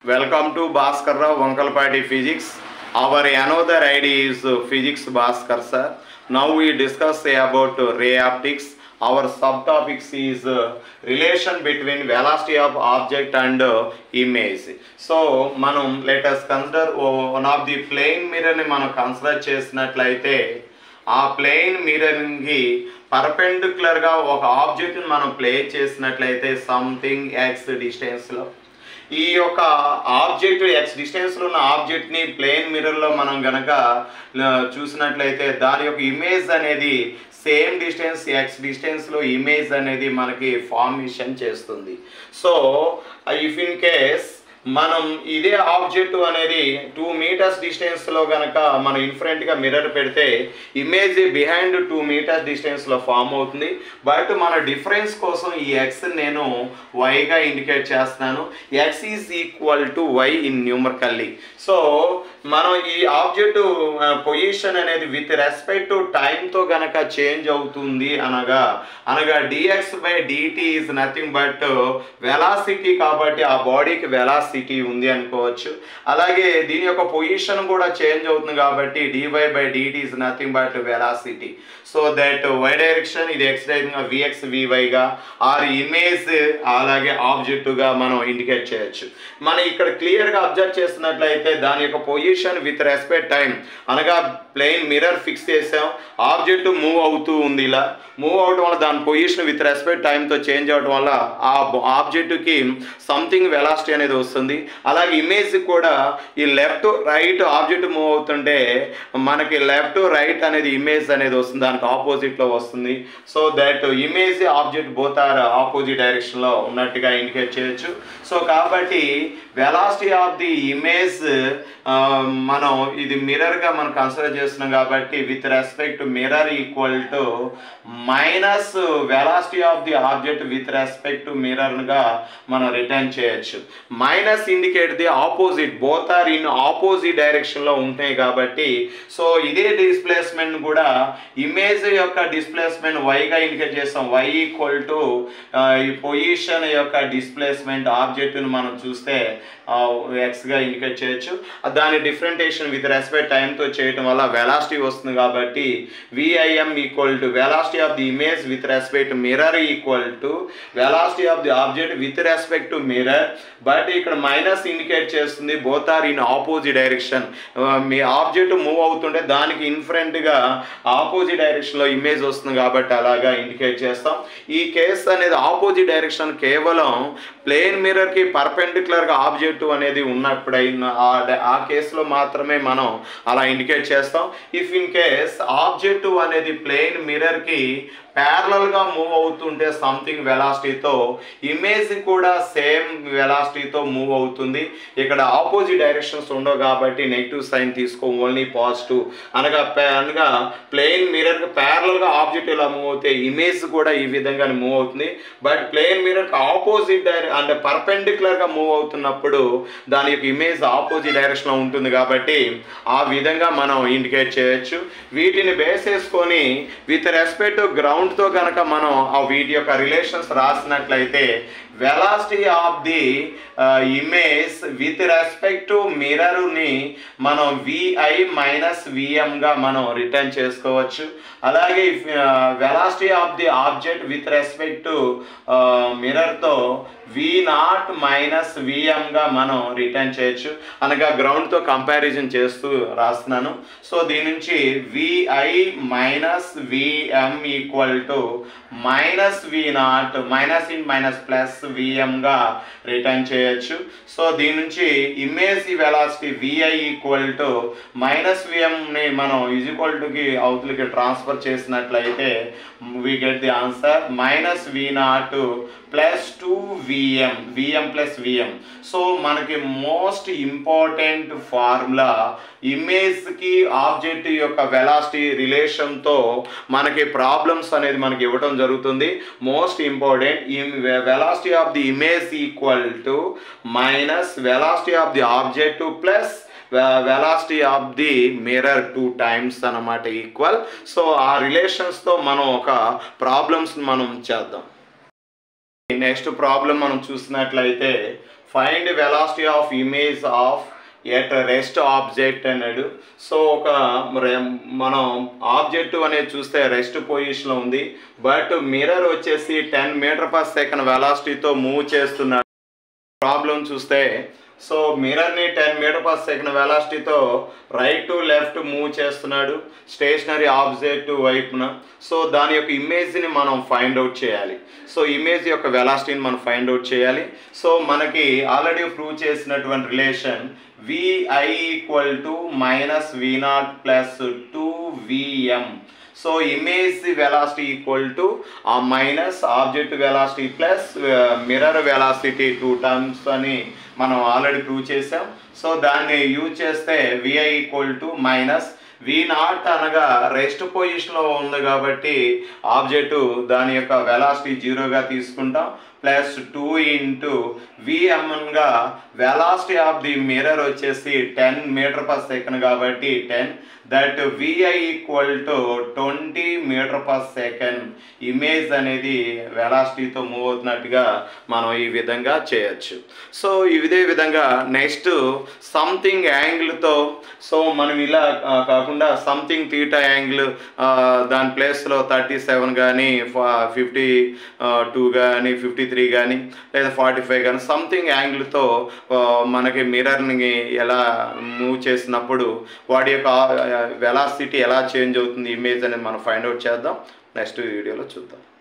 Welcome to Bhaskar Rao Vankalpati Physics. Our another ID is uh, Physics Bhaskar sir. Now we discuss about uh, ray optics. Our subtopics is uh, relation between velocity of object and uh, image. So మనం let us consider uh, one of the plane mirror ని మనం consider చేసినట్లయితే ఆ plane మిర్రర్కి పర్పెండిక్యులర్గా ఒక ఆబ్జెక్ట్ని మనం play చేసినట్లయితే something X డిస్టెన్స్లో ఈ యొక్క ఆబ్జెక్ట్ ఎక్స్ డిస్టెన్స్లో ఉన్న ఆబ్జెక్ట్ని ప్లేన్ మిర్రర్లో మనం గనక ఆ, చూసినట్లయితే దాని యొక్క ఇమేజ్ అనేది సేమ్ డిస్టెన్స్ ఎక్స్ డిస్టెన్స్లో ఇమేజ్ అనేది మనకి ఫార్మేషన్ చేస్తుంది సో ఇఫ్ ఇన్ కేస్ మనం ఇదే ఆబ్జెక్ట్ అనేది టూ మీటర్స్ డిస్టెన్స్లో కనుక మనం ఇన్ఫరెంట్గా మిర్రర్ పెడితే ఇమేజ్ బిహైండ్ టూ మీటర్స్ డిస్టెన్స్లో ఫామ్ అవుతుంది బట్ మన డిఫరెన్స్ కోసం ఈ ఎక్స్ నేను వైగా ఇండికేట్ చేస్తున్నాను X is equal to Y in numerically so మనం ఈ ఆబ్జెక్ట్ పొజిషన్ అనేది విత్ రెస్పెక్ట్ టు టైంతో గనక చేంజ్ అవుతుంది అనగా అనగా dx by dt is nothing but velocity కాబట్టి ఆ బాడీకి వెలాసిటీ ఉంది అనుకోవచ్చు అలాగే దీని యొక్క పొజిషన్ కూడా చేంజ్ అవుతుంది కాబట్టి dy by dt is nothing but velocity so that Y direction ఇది ఎక్స్ డైరెక్షన్ విఎక్స్ వివైగా ఆర్ ఇమేజ్ అలాగే ఆబ్జెక్టుగా మనం ఇండికేట్ చేయొచ్చు మనం ఇక్కడ క్లియర్గా అబ్జర్వ్ చేస్తున్నట్లయితే దాని యొక్క పొజిషన్ విత్ రెస్పెక్ట్ టైం అనగా ప్లెయిన్ మిర్రర్ ఫిక్స్ చేసాం ఆబ్జెక్ట్ మూవ్ అవుతూ ఉంది ఇలా మూవ్ అవడం వల్ల దాని పొజిషన్ విత్ రెస్పెక్ట్ టైంతో చేంజ్ అవడం వల్ల ఆ ఆబ్జెక్ట్కి సంథింగ్ వెలాసిటీ అనేది వస్తుంది అలాగే ఇమేజ్ కూడా ఈ లెఫ్ట్ రైట్ ఆబ్జెక్ట్ మూవ్ అవుతుంటే మనకి లెఫ్ట్ రైట్ అనేది ఇమేజ్ అనేది వస్తుంది దానికి ఆపోజిట్లో వస్తుంది so that image object both are opposite డైరెక్షన్లో ఉన్నట్టుగా ఇండికేట్ చేయొచ్చు సో కాబట్టి వెలాసిటీ ఆఫ్ ది ఇమేజ్ మనం ఇది మిర్రర్గా మనం కన్సిడర్ చేస్తున్నాం కాబట్టి with respect mirror equal to minus velocity of the object with respect to మిర్రర్గా మనం రిటర్న్ చేయొచ్చు minus indicate the opposite both are in opposite డైరెక్షన్లో ఉంటాయి కాబట్టి సో ఇదే డిస్ప్లేస్మెంట్ కూడా ఇమేజ్ యొక్క డిస్ప్లేస్మెంట్ వైగా ఇండికేట్ చేస్తాం వై ఈక్వల్ టు ఈ పొజిషన్ యొక్క డిస్ప్లేస్మెంట్ ఆబ్జెక్ట్ని మనం చూస్తే ఎక్స్గా ఇండికేట్ చేయొచ్చు దాని డిఫరెంటేషన్ విత్ రెస్పెక్ట్ టైంతో చేయటం వల్ల వెలాసిటీ వస్తుంది కాబట్టి VIM equal to velocity of the image with respect mirror equal to velocity of the object with respect to mirror but ఇక్కడ మైనస్ ఇండికేట్ చేస్తుంది both are in opposite direction మీ object move అవుతుంటే దానికి ఇన్ఫరెంట్గా opposite డైరెక్షన్లో image వస్తుంది కాబట్టి అలాగా indicate చేస్తాం ఈ కేస్ అనేది ఆపోజిట్ డైరెక్షన్ కేవలం ప్లేన్ మిర్రర్కి పర్పెండిక్యులర్గా ఆబ్జెక్ట్ అనేది ఉన్నప్పుడైనా ఆ- ఆ కేసులో మాత్రమే మనం అలా ఇండికేట్ చేస్తాం ఇఫ్ ఇన్ కేస్ ఆబ్జెక్ట్ అనేది ప్లేన్ మిర్రర్కి ప్యారలల్గా మూవ్ అవుతుంటే సంథింగ్ వెలాసిటీతో ఇమేజ్ కూడా సేమ్ వెలాసిటీతో మూవ్ అవుతుంది ఇక్కడ ఆపోజిట్ డైరెక్షన్స్ ఉండవు కాబట్టి నెగిటివ్ సైన్ తీసుకో ఓన్లీ పాజిటివ్ అనగా పే- అనగా ప్లేన్ మిర్రర్కి ప్యారలల్గా ఆబ్జెక్ట్ ఇలా మూవ్ అవుతే ఇమేజ్ కూడా ఈ విధంగా మూవ్ అవుతుంది బట్ ప్లేన్ మిర్రర్కి ఆపోజిట్ డైరె అంటే పర్పెండిక్యులర్గా మూవ్ అవుతున్నప్పుడు దాని యొక్క ఇమేజ్ ఆపోజిట్ డైరెక్షన్లో ఉంటుంది కాబట్టి ఆ విధంగా మనం ఇండికేట్ చేయొచ్చు వీటిని బేస్ చేసుకొని విత్ రెస్పెక్ట్ గ్రౌండ్తో కనుక మనం ఆ వీటి యొక్క రిలేషన్స్ రాసినట్లయితే velocity of the image with respect to మిర్రర్ని మనం విఐ మైనస్ విఎంగా మనం రిటర్న్ చేసుకోవచ్చు అలాగే velocity of the object with respect to మిర్రర్తో వి నాట్ మైనస్ విఎంగా మనం రిటర్న్ చేయొచ్చు అనగా గ్రౌండ్తో కంపారిజన్ చేస్తూ రాస్తున్నాను సో దీని నుంచి VI minus VM equal to minus V naught minus in minus plus విఎంగా రిటర్న్ చేయొచ్చు సో దీని నుంచి image velocity VI equal to minus విఎంని మనం ఈజ్ ఈక్వల్ టుకి అవతలకి ట్రాన్స్ఫర్ చేసినట్లయితే we get the answer minus V naught plus two VM VM plus VM so మనకి మోస్ట్ ఇంపార్టెంట్ ఫార్ములా ఇమేజ్కి ఆబ్జెక్ట్ యొక్క వెలాసిటీ రిలేషన్తో మనకి ప్రాబ్లమ్స్ అనేది మనకి ఇవ్వడం జరుగుతుంది మోస్ట్ ఇంపార్టెంట్ ఈ velocity of the image equal to minus velocity of the object plus velocity of the mirror two times అన్నమాట ఈక్వల్ సో ఆ రిలేషన్స్తో మనం ఒక ప్రాబ్లమ్స్ మనం చేద్దాం నెక్స్ట్ ప్రాబ్లం మనం చూసినట్లయితే find velocity of image of at rest object అన్నాడు సో ఒక రె- మనం ఆబ్జెక్ట్ అనేది చూస్తే రెస్ట్ పొజిషన్లో ఉంది బట్ మిర్రర్ వచ్చేసి టెన్ మీటర్ పర్ సెకండ్ వెలాసిటీతో మూవ్ చేస్తున్నాడు ప్రాబ్లం చూస్తే సో మిర్రర్ని టెన్ మీటర్ పర్ సెకండ్ వెలాసిటీతో రైట్ టు లెఫ్ట్ మూవ్ చేస్తున్నాడు స్టేషనరీ ఆబ్జెక్ట్ వైపున సో దాని యొక్క ఇమేజ్ని మనం ఫైండ్ అవుట్ చేయాలి సో ఇమేజ్ యొక్క వెలాసిటీని మనం ఫైండ్ అవుట్ చేయాలి సో మనకి ఆల్రెడీ ప్రూవ్ చేసినటువంటి relation VI equal to minus V naught plus two VM so image velocity equal to ఆ minus object velocity plus mirror velocity two terms అని మనం ఆల్రెడీ ప్రూవ్ చేసాం సో దాన్ని use చేస్తే VI equal to minus V naught అనగా rest పొజిషన్లో ఉంది కాబట్టి ఆబ్జెక్టు దాని యొక్క వెలాసిటీ జీరోగా తీసుకుంటాం ప్లస్ టూ ఇంటూ విఎంఎన్గా వెలాసిటీ ఆఫ్ ది మిర్రర్ వచ్చేసి టెన్ మీటర్ పర్ సెకండ్ కాబట్టి ten that VI equal to twenty meter per second image అనేది వెలాసిటీతో మూవ్ అవుతున్నట్టుగా మనం ఈ విధంగా చేయొచ్చు సో ఇదే విధంగా నెక్స్ట్ సంథింగ్ యాంగిల్తో సో మనం ఇలా ఆ, కాకుండా సంథింగ్ తీటా యాంగిల్ దాని ప్లేస్లో థర్టీ సెవెన్ కానీ ఫిఫ్టీ టూ కానీ ఫిఫ్టీ త్రీ కానీ లేదా ఫార్టీ ఫైవ్ కానీ సంథింగ్ యాంగిల్తో మనకి మిర్రర్ని ఎలా మూవ్ చేసినప్పుడు వాడి యొక్క వెలాసిటీ ఎలా చేంజ్ అవుతుంది ఇమేజ్ అనేది మనం ఫైండ్ అవుట్ చేద్దాం నెక్స్ట్ వీడియోలో చూద్దాం